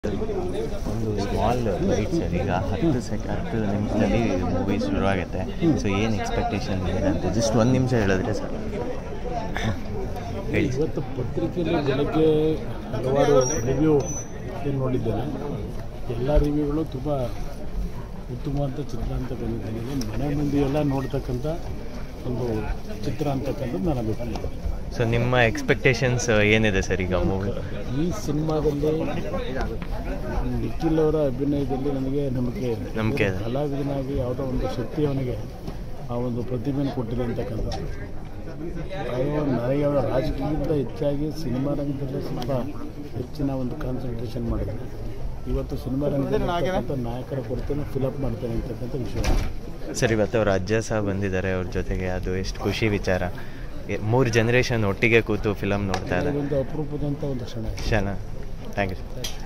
ಒಂದು small byte sir ಈಗ ಹತ್ತು ಸೆಕ್ ಹತ್ತು ನಿಮಿಷದಲ್ಲಿ ಮೂವಿ ಶುರುವಾಗುತ್ತೆ ಸೊ ಏನು ಎಕ್ಸ್ಪೆಕ್ಟೇಷನ್ ಇದೆ ಅಂತ ಜಸ್ಟ್ ಒಂದು ನಿಮಿಷ ಹೇಳಿದ್ರೆ ಸರ್ ಹೇಳಿ ಸರ್ ಇವತ್ತು ಪತ್ರಿಕೆಯಲ್ಲಿ ಬೆಳಗ್ಗೆ ಹಲವಾರು ರಿವ್ಯೂ ಏನು ನೋಡಿದ್ದೇನೆ ಎಲ್ಲ ರಿವ್ಯೂಗಳು ತುಂಬ ಉತ್ತಮವಾದ ಚಿತ್ರ ಅಂತ ಬಂದಿದ್ದೇನೆ ಮನೆ ಮುಂದೆ ಎಲ್ಲ ನೋಡ್ತಕ್ಕಂಥ ಒಂದು ಚಿತ್ರ ಅಂತಕ್ಕಂಥದ್ದು ನನ್ನ ಅಭಿಪ್ರಾಯ ಸೊ ನಿಮ್ಮ ಎಕ್ಸ್ಪೆಕ್ಟೇಷನ್ಸ್ ಏನಿದೆ ಸರ್ ಈಗ ಮೂವಿ ಈ ಸಿನಿಮಾದಲ್ಲಿ ನಿಖಿಲ್ ಅವರ ಅಭಿನಯದಲ್ಲಿ ನನಗೆ ನಂಬಿಕೆ ಇದೆ ನಂಬಿಕೆ ಇದೆ. ಕಲಾವಿದನಾಗಿ ಯಾವುದೋ ಒಂದು ಶಕ್ತಿ ಅವನಿಗೆ ಆ ಒಂದು ಪ್ರತಿಭೆಯನ್ನು ಕೊಟ್ಟಿದೆ ಅಂತಕ್ಕಂಥದ್ದು ಅದು ನನಗೆ ಅವರ ರಾಜಕೀಯಕ್ಕಿಂತ ಹೆಚ್ಚಾಗಿ ಸಿನಿಮಾ ರಂಗದಲ್ಲಿ ಸ್ವಲ್ಪ ಹೆಚ್ಚಿನ ಒಂದು ಕಾನ್ಸಂಟ್ರೇಷನ್ ಮಾಡಿದೆ ಇವತ್ತು ಸಿನಿಮಾ ರಂಗದಲ್ಲಿ ಇರ್ತಕ್ಕಂಥ ನಾಯಕರ ಕೊರತೆಯನ್ನು ಫಿಲಪ್ ಮಾಡ್ತೇನೆ ಅಂತಕ್ಕಂಥ ವಿಷಯ ಸರ್ ಇವತ್ತು ಅವ್ರ ಅಜ್ಜ ಸಹ ಬಂದಿದ್ದಾರೆ ಅವ್ರ ಜೊತೆಗೆ ಅದು ಎಷ್ಟು ಖುಷಿ ವಿಚಾರ ಮೂರು ಜನ್ರೇಷನ್ ಒಟ್ಟಿಗೆ ಕೂತು ಫಿಲಮ್ ನೋಡ್ತಾ ಇದ್ದಾರೆ ಒಂದು ಅಪರೂಪದಂಥ ಒಂದು ಕ್ಷಣ ಕ್ಷಣ ಥ್ಯಾಂಕ್ ಯು ಸರ್